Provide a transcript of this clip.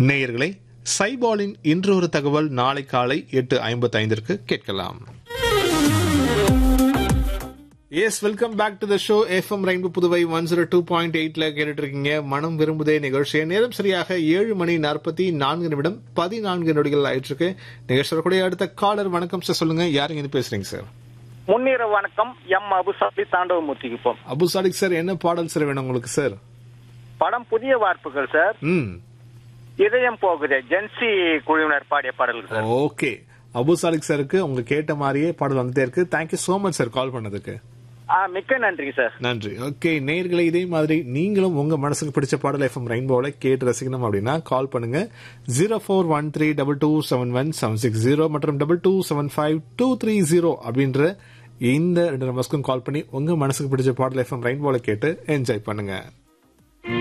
நேயர்களே சைபாலின் இன்று ஒரு தகவல் நாளை காலை எட்டு ஐம்பத்தி ஐந்திற்கு கேட்கலாம் yes welcome back to the show FM rainbow Puduvai one zero two point எயிட்ல கேட்டுட்டு இருக்கீங்க மனம் விரும்புதே நிகழ்ச்சியை நேரம் சரியாக ஏழு மணி நாற்பத்தி நான்கு நிமிடம் பதினான்கு நொடிகள் ஆயிட்டு இருக்கு நிகழ்ச்சியோட கூட அடுத்த காலர் வணக்கம் சார் சொல்லுங்க யாருங்க இது பேசுறீங்க சார் முன்னிரவு வணக்கம் எம் அபுசாபி தாண்டவமூர்த்திக்கு போம் அபு சாலிக் சார் என்ன பாடல் சார் வேணும் உங்களுக்கு சார் படம் புதிய வார்ப்புகள் சார் ம் இதயம் போகுது ஜென்சி குழுவினர் பாடிய பாடல்கள் சார் ஓகே அபு சாலிக் சாருக்கு உங்க கேட்ட மாதிரியே பாடல் வந்துட்டே இருக்கு thank you so much sir call பண்ணதுக்கு ஆ, மிக்க நன்றி சார் நன்றி ஓகே நேயர்களே இதே மாதிரி நீங்களும் உங்க மனசுக்கு பிடிச்ச பாடல் எஃப்எம் ரெயின்போல கேட்டு ரசிக்கணும் அப்படின்னா கால் பண்ணுங்க zero four one three double two seven one seven six zero மற்றும் double two seven five two three zero அப்படின்ற இந்த ரெண்டு நம்பர்ஸ்க்கும் கால் பண்ணி உங்க மனசுக்கு பிடிச்ச பாடல் எஃப்எம் ரெயின்போல கேட்டு என்ஜாய் பண்ணுங்க